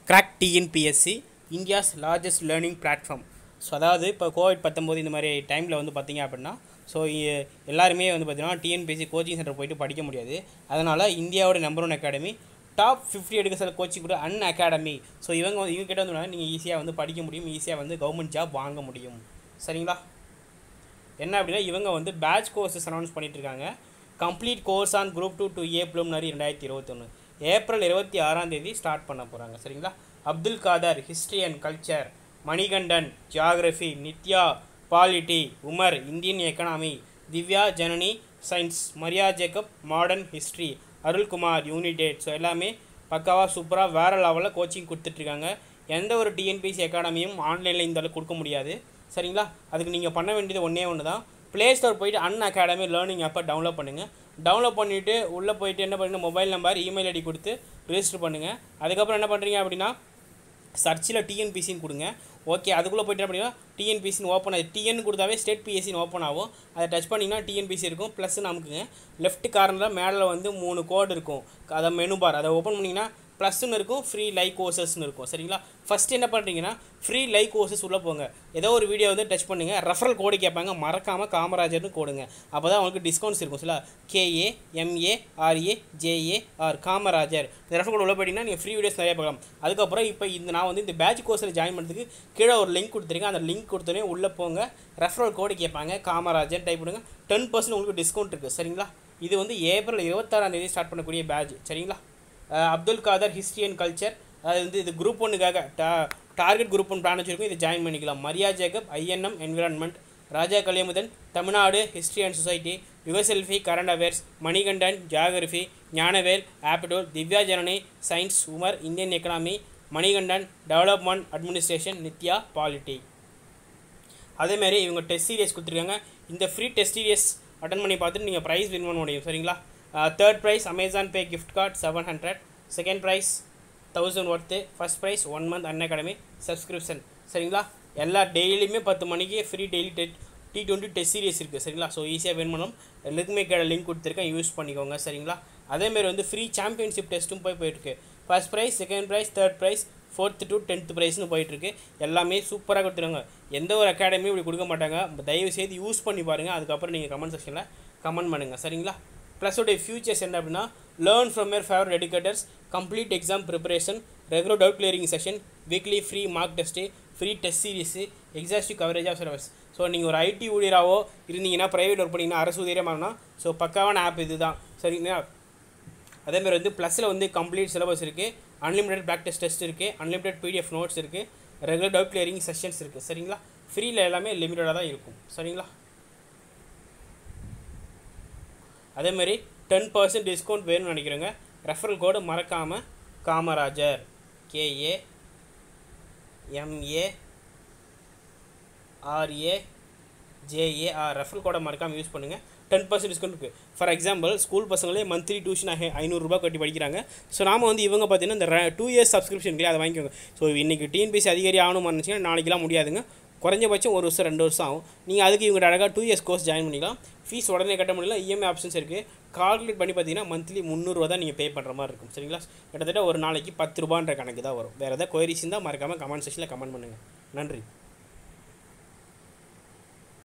crack TNPSC India's largest learning platform so அதாவது இப்போ Covid பத்தொம்போது இந்த மாதிரி டைமில் வந்து பார்த்தீங்க அப்படின்னா ஸோ எல்லாருமே வந்து பார்த்தீங்கன்னா டிஎன்பிஎஸ்சி கோச்சிங் சென்டர் போயிட்டு படிக்க முடியாது அதனால் இந்தியாவோட number one academy top fifty எடுக்க சில கோச்சிங் கூட அன் அகாடமி ஸோ இவங்க வந்து இவங்க கிட்ட வந்து நீங்கள் ஈஸியாக வந்து படிக்க முடியும் ஈஸியாக வந்து கவர்மெண்ட் ஜாப் வாங்க முடியும் சரிங்களா என்ன அப்படின்னா இவங்க வந்து பேட்ச் கோர்சஸ் அனௌன்ஸ் பண்ணிட்டு இருக்காங்க complete course on group two to A ப்ளூம்னரி ரெண்டாயிரத்தி இருபத்தொன்று ஏப்ரல் இருபத்தி ஆறாம் தேதி ஸ்டார்ட் பண்ண போகிறாங்க சரிங்களா Abdul Kadar history and culture Manikandan geography Nithya polity Umar Indian economy Divya Janani science Maria Jacob modern history Arulkumar யூனிடேட் ஸோ எல்லாமே பக்காவாக சூப்பராக வேறு லெவலில் கோச்சிங் கொடுத்துட்ருக்காங்க எந்த ஒரு டிஎன்பிசி அகாடமியும் ஆன்லைனில் இந்த அளவுக்கு கொடுக்க முடியாது சரிங்களா அதுக்கு நீங்கள் பண்ண வேண்டியது ஒன்றே ஒன்று தான் ப்ளே ஸ்டோர் போயிட்டு அன் அகாடமி லேர்னிங் ஆப்பை டவுன்லோட் பண்ணுங்கள் டவுன்லோட் பண்ணிவிட்டு உள்ளே போயிட்டு என்ன பண்ணுங்கள் மொபைல் நம்பர் இமெயில் ஐடி கொடுத்து ரிஜிஸ்டர் பண்ணுங்கள் அதுக்கப்புறம் என்ன பண்ணுறீங்க அப்படின்னா சர்ச்சில் டிஎன்பிசின்னு கொடுங்க ஓகே அதுக்குள்ளே போயிட்டு என்ன பண்ணிங்கன்னா டிஎன்பிசின்னு ஓப்பன் ஆகுது டிஎன் கொடுத்தாவே ஸ்டேட் பிஎஸ்சின்னு ஓப்பன் ஆகும் அதை டச் பண்ணிங்கன்னா டிஎன்பிசி இருக்கும் ப்ளஸ் நமக்குங்க லெஃப்ட் கார்னரில் மேலே வந்து மூணு கோடு இருக்கும் அதை மெனு பார் அதை ஓப்பன் பண்ணிங்கன்னா ப்ளஸ்ன்னு இருக்கும் ஃப்ரீ லைக் கோர்சஸ்னு இருக்கும் சரிங்களா ஃபஸ்ட்டு என்ன பண்ணுறீங்கன்னா ஃப்ரீ லைக் கோர்சஸ் உள்ளே போங்க ஏதோ ஒரு வீடியோ வந்து டச் பண்ணுங்கள் ரெஃபரல் கோடு கேட்பாங்க மறக்காமல் காமராஜர்னு கோடுங்க அப்போ தான் உங்களுக்கு டிஸ்கவுண்ட்ஸ் இருக்கும் சரிங்களா K A M A R A J A R Kamarajar இந்த ரெஃபரல் கோடு உள்ள போயிட்டீங்கன்னா நீங்கள் ஃப்ரீ வீடியோஸ் நிறைய பார்க்கலாம் அதுக்கப்புறம் இப்போ இந்த நான் வந்து இந்த பேட்ச் கோர்ஸில் ஜாயின் பண்ணுறதுக்கு கீழே ஒரு லிங்க் கொடுத்துருக்கேன் அந்த லிங்க் கொடுத்தோன்னே உள்ளே போங்க ரெஃபரல் கோடு கேட்பாங்க காமராஜர் டைப் பண்ணுங்க டென் பர்சன்ட் உங்களுக்கு டிஸ்கவுண்ட் இருக்குது சரிங்களா இது வந்து ஏப்ரல் இருபத்தாறாம் தேதி ஸ்டார்ட் பண்ணக்கூடிய பேட்ச் சரிங்களா Abdul Kadar history and culture அது வந்து இது குரூப் ஒன்றுக்காக டா டார்கெட் குரூப் ஒன் பிளான் வச்சுருக்கோம் இதை ஜாயின் பண்ணிக்கலாம் Maria Jacob INM environment Raja Kaliyamuthan Tamilnadu history and society யுவசெல்ஃபி current affairs Manikandan geography Gnanavel ஆப்டோல் Divya Janani science Umar Indian economy Manikandan development administration Nithya polity அதேமாரி இவங்க டெஸ்ட் சீரியஸ் கொடுத்துருக்காங்க இந்த ஃப்ரீ டெஸ்ட் சீரியஸ் அட்டன் பண்ணி பார்த்துட்டு நீங்கள் ப்ரைஸ் வின் பண்ண முடியும் சரிங்களா third prize Amazon Pay gift card seven hundred second prize thousand worth first prize one month Unacademy subscription சரிங்களா எல்லா டெய்லியுமே பத்து மணிக்கு free daily TET T twenty test series இருக்குது சரிங்களா ஸோ ஈஸியாக வின் பண்ணணும் எல்லாத்துக்குமே கீழே லிங்க் கொடுத்துருக்கேன் யூஸ் பண்ணிக்கோங்க சரிங்களா அதேமாரி வந்து ஃப்ரீ சாம்பியன்ஷிப் டெஸ்ட்டும் போய் போயிட்டுருக்கு first prize second prize third prize fourth to tenth ப்ரைஸ்னு போயிட்டுருக்கு எல்லாமே சூப்பராக கொடுத்துருங்க எந்த ஒரு அகாடமியும் இப்படி கொடுக்க மாட்டாங்க தயவு செய்து யூஸ் பண்ணி பாருங்கள் அதுக்கப்புறம் நீங்கள் கமெண்ட் செக்ஷனில் கமெண்ட் பண்ணுங்கள் சரிங்களா ப்ளஸ் உடைய ஃபியூச்சர்ஸ் என்ன அப்படின்னா learn from your favourite educators complete exam preparation regular doubt clearing session weekly free mock test free test series exhaustive coverage of syllabus so நீங்கள் ஒரு ஐடி ஊழியராகவோ இருந்தீங்கன்னா ப்ரைவேட் ஒர்க் பண்ணிங்கன்னா அரசு ஊதியமாகனா ஸோ பக்காவான ஆப் இது தான் சரிங்களா அதேமாதிரி வந்து ப்ளஸில் வந்து கம்ப்ளீட் சிலபஸ் இருக்குது அன்லிமிட்டட் ப்ராக்டிஸ் டெஸ்ட் இருக்குது அன்லிமிட்டட் பிடிஎஃப் நோட்ஸ் இருக்குது ரெகுலர் டவுட் கிளியரிங் செஷன்ஸ் இருக்குது சரிங்களா ஃப்ரீயில் எல்லாமே லிமிட்டடாக தான் இருக்கும் சரிங்களா அதேமாரி டென் பர்சன்ட் டிஸ்கவுண்ட் வேணும்னு நினைக்கிறேங்க ரெஃபரல் கோடு மறக்காமல் Kamarajar K A M A R A J A R referral கோடை மறக்காமல் யூஸ் பண்ணுங்கள் டென் பர்சன்ட் டிஸ்கவுண்ட் இருக்குது ஃபார் எக்ஸாம்பிள் ஸ்கூல் பசங்களே மந்த்லி டியூஷன் ஐநூறுரூபா கட்டி படிக்கிறாங்க ஸோ நாம வந்து இவங்க பார்த்தீங்கன்னா இந்த டூ இயர்ஸ் சப்ஸ்கிரிப்ஷன் இல்லையா அதை வாங்கிக்கோங்க ஸோ இன்றைக்கி டிஎன்பிசி அதிகாரி ஆகணும்னு நினச்சிங்கன்னா நாளைக்கெலாம் முடியாதுங்க குறைஞ்சபட்சம் ஒரு வருஷம் ரெண்டு வருஷம் ஆகும் நீங்கள் அதுக்கு இவங்க அழகாக டூ இயர்ஸ் கோர்ஸ் ஜாயின் பண்ணிக்கலாம் ஃபீஸ் உடனே கட்ட முடியல இஎம்ஐ ஆப்ஷன்ஸ் இருக்குது கால்குலேட் பண்ணி பார்த்தீங்கன்னா மந்த்லி முந்நூறுரூவா தான் நீங்கள் பே பண்ணுற மாதிரி இருக்கும் சரிங்களா கிட்டத்தட்ட ஒரு நாளைக்கு பத்து ரூபான்ற கணக்கு தான் வரும் வேறு ஏதாவது கொயரிஸ் இருந்தால் மறக்காமல் கமெண்ட் செக்ஷனில் கமெண்ட் பண்ணுங்கள் நன்றி